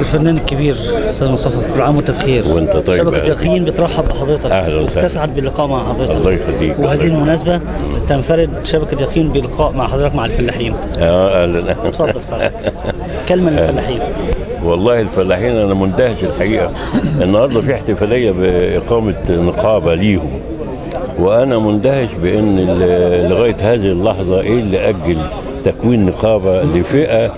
الفنان الكبير استاذ مصطفى كل عام وانت بخير وأنت طيب شبكه أهلا. يقين بترحب بحضرتك أهلا وسهلا. وتسعد باللقاء مع حضرتك الله يخليك. وهذه المناسبه تنفرد شبكه يقين بلقاء مع حضرتك مع الفلاحين اه اهلا اتفضل صاحبي كلمه للفلاحين والله الفلاحين انا مندهش الحقيقه النهارده في احتفاليه باقامه نقابه ليهم وانا مندهش بان ال- لغايه هذه اللحظه ايه اللي اجل تكوين نقابه لفئه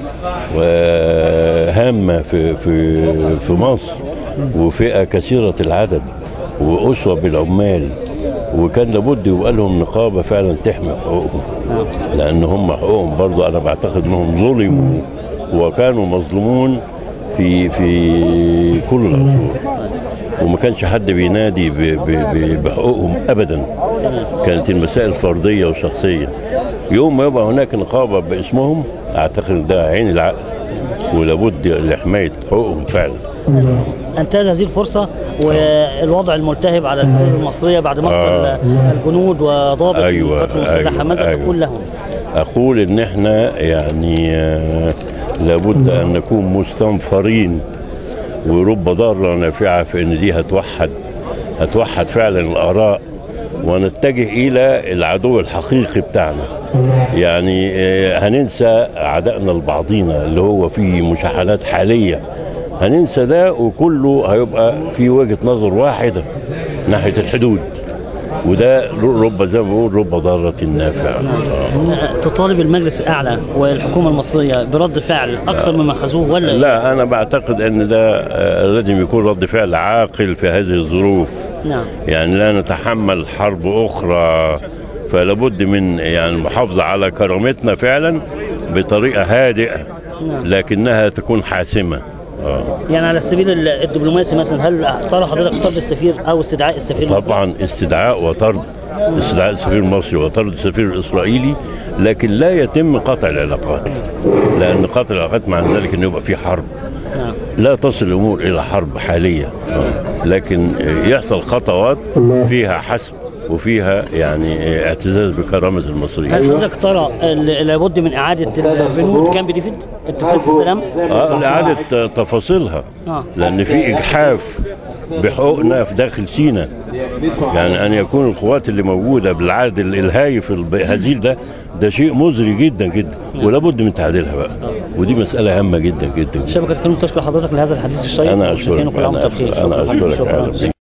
و- هامه في في في مصر وفئه كثيره العدد واسوه بالعمال وكان لابد يبقى لهم نقابه فعلا تحمي حقوقهم لان هم حقوقهم برضو انا بعتقد انهم ظلموا وكانوا مظلومون في في كل العصور وما كانش حد بينادي ب- ب- ب- بحقوقهم ابدا كانت المسائل فرديه وشخصيه يوم ما يبقى هناك نقابه باسمهم اعتقد ده عين العقل ولابد لحمايه حقوقهم فعلا انتهز هذه الفرصه والوضع الملتهب على الحدود المصريه بعد مقتل آه. الجنود وضابط أيوة، القوات المسلحه أيوة، ماذا أيوة. تقول لهم؟ اقول ان احنا يعني آه، لابد ان نكون مستنفرين ورب ضاره نافعه في ان دي هتوحد هتوحد فعلا الاراء ونتجه الى العدو الحقيقي بتاعنا يعني آه، هننسى عدائنا لبعضينا اللي هو فيه مشاحنات حاليه هننسى ده وكله هيبقى في وجهه نظر واحده ناحيه الحدود وده رب زي ما بقول رب ضاره نافعه آه. تطالب المجلس الاعلى والحكومه المصريه برد فعل اكثر مما اخذوه ولا لا انا بعتقد ان ده آه، لازم يكون رد فعل عاقل في هذه الظروف نعم يعني لا نتحمل حرب اخرى فلا بد من يعني المحافظه على كرامتنا فعلا بطريقه هادئه نعم. لكنها تكون حاسمه آه. يعني على السبيل ال- الدبلوماسي مثلا هل ترى حضرتك طرد السفير او استدعاء السفير المصري؟ طبعا استدعاء وطرد استدعاء السفير المصري وطرد السفير الاسرائيلي لكن لا يتم قطع العلاقات لان قطع العلاقات مع ذلك انه يبقى في حرب نعم. لا تصل الامور الى حرب حاليه لكن يحصل خطوات فيها حسم وفيها يعني اعتزاز بكرامه المصريين هل حضرتك ترى ال- لابد من اعاده البنود كامب ديفيد اتفاق السلام؟ اه لاعاده تفاصيلها آه. لان في اجحاف بحقوقنا في داخل سينا يعني ان يكون القوات اللي موجوده بالعدد الهايف الهزيل ده ده شيء مزري جدا جدا ولابد من تعديلها بقى ودي مساله هامه جدا جدا شبكه كلمه تشكر حضرتك لهذا الحديث الشيق انا وشكراً اشكرك وكل عام انا وانت بخير أشكرك. انا اشكرك شكرا أهلا بك.